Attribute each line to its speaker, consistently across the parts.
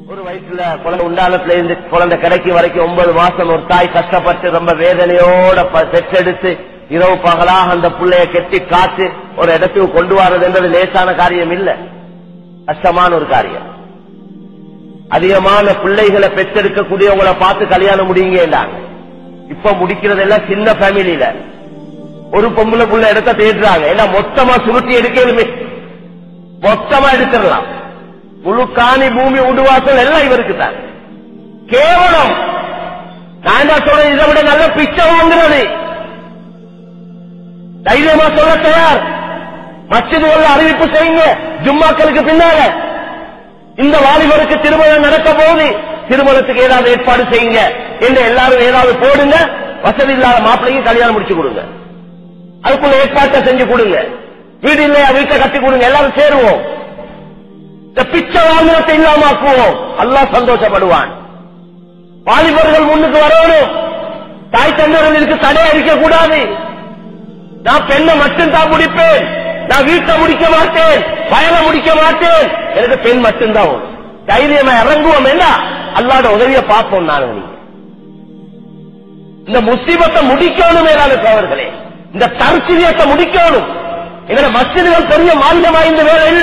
Speaker 1: ஒரு வயசுல குழந்தை உண்டானத்துல இருந்து குழந்தை கிடைக்கும் வரைக்கும் ஒன்பது மாசம் ஒரு தாய் கஷ்டப்பட்டு ரொம்ப வேதனையோட ப- பெற்றெடுத்து இரவு பகலாக அந்த புள்ளைய கெட்டி காத்து ஒரு இடத்துக்கு கொண்டு வர்றதுன்றது லேசான காரியம் இல்ல கஷ்டமான ஒரு காரியம் அதிகமான பிள்ளைகளை பெற்றெடுக்கக்கூடியவங்களை பார்த்து கல்யாணம் முடியுங்கன்றாங்க இப்ப முடிக்கிறதெல்லாம் சின்ன ஃபேமிலியில ஒரு பொம்பளை புள்ள இடத்த தேடுறாங்க ஏன்னா மொத்தமா சுருட்டி எடுக்கணுமே மொத்தமா எடுத்துடலாம் முழு காணி பூமி உடுவாசல் எல்லாம் இவருக்கு தான் கேவலம் நான் என்ன சொல்றேன் இதை விட நல்ல பிச்சை வாங்குறது தைரியமா சொல்ல தயார் மச்சிதுகள் அறிவிப்பு செய்யுங்க ஜும்மாக்களுக்கு பின்னால இந்த வாலிபருக்கு திருமணம் நடக்க போது திருமணத்துக்கு ஏதாவது ஏற்பாடு செய்யுங்க என்று எல்லாரும் ஏதாவது போடுங்க வசதி இல்லாத மாப்பிள்ளைக்கு கல்யாணம் முடிச்சு கொடுங்க அதுக்குள்ள ஏற்பாட்டை செஞ்சு கொடுங்க வீடு இல்லையா வீட்டை கட்டி கொடுங்க எல்லாரும் சேருவோம் இந்த பிச்சை வாங்கினத்தை இல்லாமக்குவோம் அல்லாஹ் சந்தோஷப்படுவான் வாலிபர்கள் முன்னுக்கு வரணும் தாய் தந்தர்களுக்கு தடை அடிக்க கூடாது நான் பெண்ணை மட்டும்தான் முடிப்பேன் நான் வீட்டை முடிக்க மாட்டேன் வயலை முடிக்க மாட்டேன் எனக்கு பெண் மட்டும்தான் வேணும். தைரியமா இறங்குவோம் என்ன அல்லாட உதவியை பார்ப்போம் நாங்க நீங்க இந்த முசீபத்தை முடிக்கணும் மேலான அவர்களே இந்த தற்சிரியத்தை முடிக்கணும் எங்களை மசிதிகள் பெரிய மாநிலம் வாய்ந்த வேலை இல்ல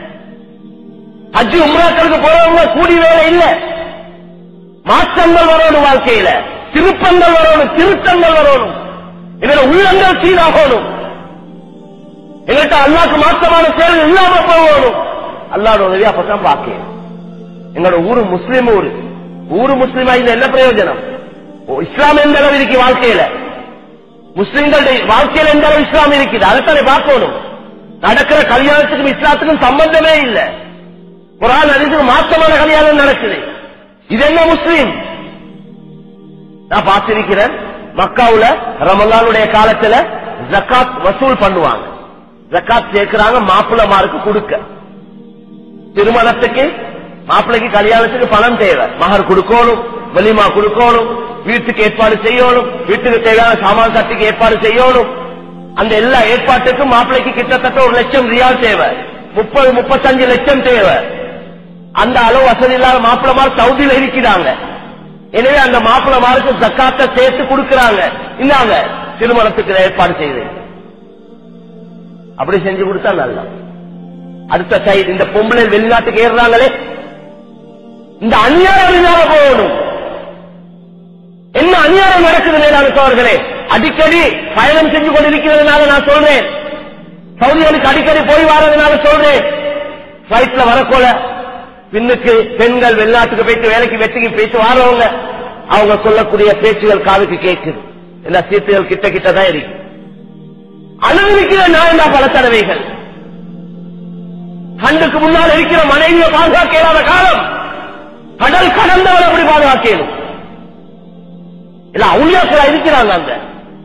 Speaker 1: அஜி உம்ராக்களுக்கு போறவங்க கூடி வேலை இல்ல மாற்றங்கள் வரணும் வாழ்க்கையில திருப்பங்கள் வரணும் திருத்தங்கள் வரணும் எங்களோட உள்ளங்கள் சீராகணும் எங்கள்கிட்ட அல்லாக்கு மாற்றமான செயல் இல்லாம போகணும் அல்லாட உதவி அப்பதான் பார்க்கணும் எங்களோட ஊரு முஸ்லிம் ஊரு ஊரு முஸ்லிமா இந்த என்ன பிரயோஜனம் ஓ, இஸ்லாம் எந்த அளவு இருக்கு வாழ்க்கையில முஸ்லிம்களுடைய வாழ்க்கையில எந்த அளவு இஸ்லாம் இருக்குது அதைத்தானே பார்க்கணும் நடக்கிற கல்யாணத்துக்கும் இஸ்லாத்துக்கும் சம்பந்தமே இல்ல குரான் அறிந்து மாற்றமான கல்யாணம் நடக்குது இது என்ன முஸ்லீம் நான் பார்த்திருக்கிறேன் மக்காவுல ரமலானுடைய காலத்துல ஜக்காத் வசூல் பண்ணுவாங்க ஜக்காத் சேர்க்கிறாங்க மாப்பிள்ளமாருக்கு கொடுக்க திருமணத்துக்கு மாப்பிள்ளைக்கு கல்யாணத்துக்கு பணம் தேவை மகர் கொடுக்கணும் வலிமா கொடுக்கணும் வீட்டுக்கு ஏற்பாடு செய்யணும் வீட்டுக்கு தேவையான சாமான் சட்டுக்கு ஏற்பாடு செய்யணும் அந்த எல்லா ஏற்பாட்டுக்கும் மாப்பிள்ளைக்கு கிட்டத்தட்ட ஒரு லட்சம் ரியால் தேவை முப்பது முப்பத்தஞ்சு லட்சம் தேவை அந்த அளவு வசதி இல்லாத மாப்பிள்ளமார் சவுதியில இருக்கிறாங்க எனவே அந்த மாப்பிள்ளமாருக்கு ஜக்காத்தை சேர்த்து கொடுக்கறாங்க இந்தாங்க திருமணத்துக்கு ஏற்பாடு செய்து அப்படி செஞ்சு கொடுத்தா நல்லா அடுத்த சைடு இந்த பொம்பளை வெளிநாட்டுக்கு ஏறுறாங்களே இந்த அநியாயம் இல்லாம போகணும் என்ன அநியாயம் நடக்குது மேலான சோழர்களே அடிக்கடி பயணம் செஞ்சு கொண்டிருக்கிறதுனால நான் சொல்றேன் சவுதிகளுக்கு அடிக்கடி போய் வர்றதுனால சொல்றேன் பிளைட்ல வரக்கோல பின்னுக்கு பெண்கள் வெளிநாட்டுக்கு போயிட்டு வேலைக்கு வெட்டிக்கு போயிட்டு வாரவங்க அவங்க சொல்லக்கூடிய பேச்சுகள் காதுக்கு கேட்குது எல்லா சீட்டுகள் கிட்ட கிட்ட தான் இருக்கு அனுமதிக்கிற நான் தான் பல தடவைகள் கண்ணுக்கு முன்னால் இருக்கிற மனைவியை பாதுகாக்க இயலாத காலம் கடல் கடந்தவரை எப்படி பாதுகாக்கணும் இல்ல அவுளியாக்களா இருக்கிறாங்க அங்க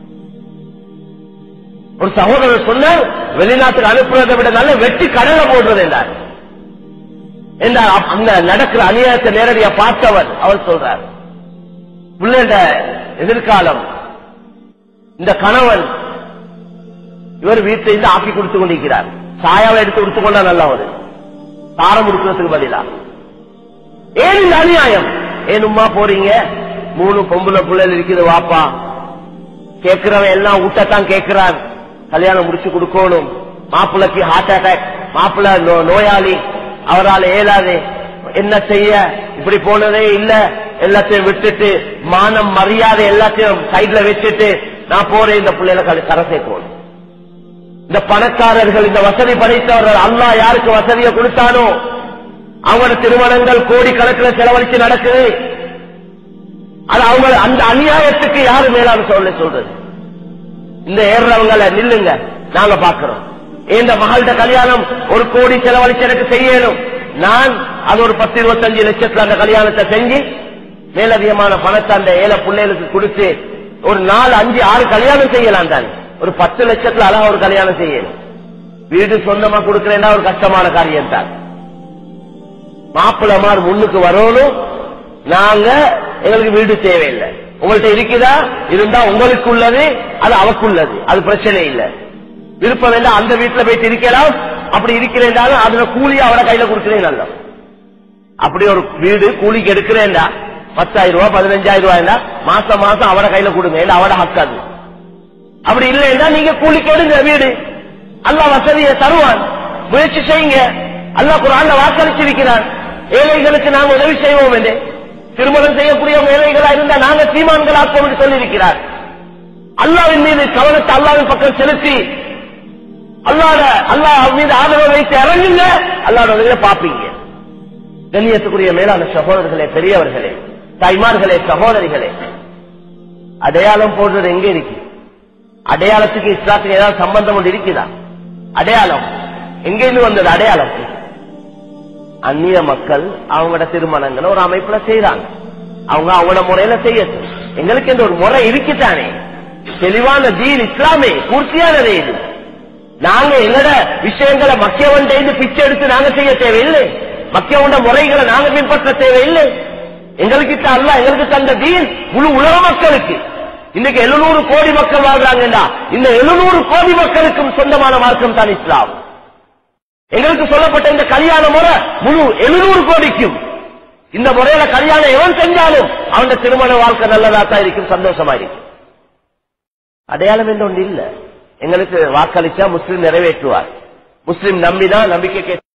Speaker 1: ஒரு சகோதரர் சொன்னார் வெளிநாட்டுக்கு அனுப்புறதை விட நல்ல வெட்டி கடல்ல போடுறது என்றார் என்றார் அப்- அங்க நடக்கிற அநியாயத்தை நேரடியா பார்த்தவர் அவர் சொல்றார் பிள்ளைட எதிர்காலம் இந்த கணவன் இவர் வீட்டில் இருந்து ஆக்கி கொடுத்து கொண்டிருக்கிறார் சாயாவை எடுத்து கொடுத்து கொண்டா நல்லா ஒரு தாரம் கொடுக்கிறதுக்கு பதிலா ஏன் இந்த அநியாயம் ஏனும்மா போறீங்க மூணு பொம்பளை பிள்ளைகள் இருக்குது வாப்பா கேட்கிறவன் எல்லாம் ஊட்டத்தான் கேட்கிறான் கல்யாணம் முடிச்சு கொடுக்கணும் மாப்பிள்ளைக்கு ஹார்ட் அட்டாக் மாப்பிள்ளை நோ- நோயாளி அவரால் இயலாது என்ன செய்ய இப்படி போனதே இல்ல எல்லாத்தையும் விட்டுட்டு மானம் மரியாதை எல்லாத்தையும் சைட்ல வச்சுட்டு நான் போறேன் இந்த பிள்ளைகளை கரை- கரை சேர்க்கணும் இந்த பணக்காரர்கள் இந்த வசதி படைத்தவர்கள் அல்லாஹ் யாருக்கு வசதியை கொடுத்தானோ அவங்களோட திருமணங்கள் கோடி கணக்கில் செலவழிச்சு நடக்குது அது அவங்க அந்த அநியாயத்துக்கு யாரு மேலான சொல்ல சொல்றது இந்த ஏறுறவங்கள நில்லுங்க நாங்க பாக்குறோம் இந்த மகள்கிட்ட கல்யாணம் ஒரு கோடி செலவழிச்சு எனக்கு செய்யணும் நான் அது ஒரு பத்து இருபத்தஞ்சு லட்சத்துல அந்த கல்யாணத்தை செஞ்சு மேலதிகமான பணத்தை அந்த ஏழை பிள்ளைகளுக்கு கொடுத்து ஒரு நாலு அஞ்சு ஆறு கல்யாணம் செய்யலாம் தானே ஒரு பத்து லட்சத்துல அழகா ஒரு கல்யாணம் செய்யணும் வீடு சொந்தமா கொடுக்கறேன்னா ஒரு கஷ்டமான காரியம் தான் மாப்பிள்ளமார் முன்னுக்கு வரணும் நாங்க எங்களுக்கு வீடு தேவையில்லை உங்கள்ட்ட இருக்குதா இருந்தா உங்களுக்கு உள்ளது அது அவக்குள்ளது அது பிரச்சனை இல்லை விருப்பம் வேண்டாம் அந்த வீட்டுல போயிட்டு இருக்கலாம் அப்படி இருக்கிறேன் அதுல கூலி அவட கையில கொடுக்கிறேன் நல்ல அப்படி ஒரு வீடு கூலிக்கு எடுக்கிறேன்டா பத்தாயிரம் ரூபாய் பதினஞ்சாயிரம் ரூபாய்னா மாசம் மாசம் அவட கையில கொடுங்க இல்ல அவட ஹக்காது அப்படி இல்லைன்னா நீங்க கூலிக்கு எடுங்க வீடு அல்லாஹ் வசதியை தருவான் முயற்சி செய்யுங்க அல்லாஹ் குரான்ல வாக்களிச்சிருக்கிறான் ஏழைகளுக்கு நாங்க உதவி செய்வோம் என்று திருமணம் செய்யக்கூடிய ஏழைகளா இருந்தா நாங்க சீமான்களாக்குவோம் என்று சொல்லியிருக்கிறார் அல்லாவின் மீது கவனத்தை அல்லாவின் பக்கம் செலுத்தி அல்லாட அல்லாஹ் மீது ஆதரவு வைத்து இறங்குங்க அல்லாட உதவியை பாப்பீங்க கண்ணியத்துக்குரிய மேலான சகோதரர்களே பெரியவர்களே தாய்மார்களே சகோதரிகளே அடையாளம் போடுறது எங்க இருக்கு அடையாளத்துக்கு இஸ்லாத்துக்கு ஏதாவது சம்பந்தம் ஒன்று இருக்குதா அடையாளம் எங்கிருந்து வந்தது அடையாளம் அந்நிய மக்கள் அவங்களோட திருமணங்களை ஒரு அமைப்புல செய்யறாங்க அவங்க அவங்களோட முறையில செய்யட்டும் எங்களுக்கு இந்த ஒரு முறை இருக்குதானே தெளிவான தீன் இஸ்லாமே பூர்த்தியானதே இது நாங்க எங்கட விஷயங்களை மக்கியவன் பிச்சை எடுத்து நாங்க செய்ய தேவையில்லை மக்கியவண்ட முறைகளை நாங்க பின்பற்ற தேவையில்லை எங்களுக்கு இப்ப அல்ல எங்களுக்கு தந்த தீன் முழு உலக மக்களுக்கு இன்னைக்கு எழுநூறு கோடி மக்கள் வாழ்றாங்கடா இந்த எழுநூறு கோடி மக்களுக்கும் சொந்தமான மார்க்கம் தான் இஸ்லாம் எங்களுக்கு சொல்லப்பட்ட இந்த கல்யாண முறை முழு எழுநூறு கோடிக்கும் இந்த முறையில கல்யாணம் எவன் செஞ்சாலும் அவன் திருமண வாழ்க்கை நல்லதா தான் இருக்கும் சந்தோஷமா இருக்கும் அடையாளம் என்று ஒன்று இல்ல எங்களுக்கு வாக்களிச்சா முஸ்லிம் நிறைவேற்றுவார் முஸ்லிம் நம்பிதான் நம்பிக்கை